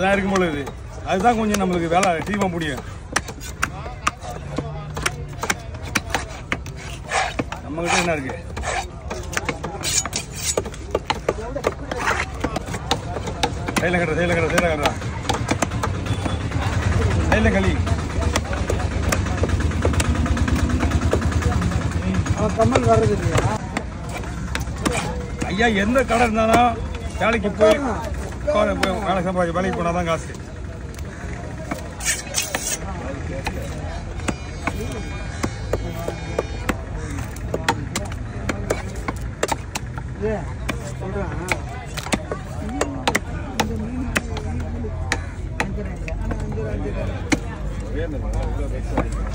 அதான் இருக்கும் பொழுது அதுதான் கொஞ்சம் நம்மளுக்கு வேலை சீக்கிரமா முடியும் நம்ம கிட்ட என்ன இருக்கு சைல கட்டுற சைல கட்டுற சைல கட்டுறா சைல களி அவன் கம்மல் வர்றது இல்லையா ஐயா எந்த கடை இருந்தாலும் வேலைக்கு போய் போய் போய் வேலை சம்பாதிக்க வேலைக்கு போனால் தான் காசு இது சொல்கிறேன் ஒரே இந்த மரம் இவ்வளோ பெருசா இருக்கு.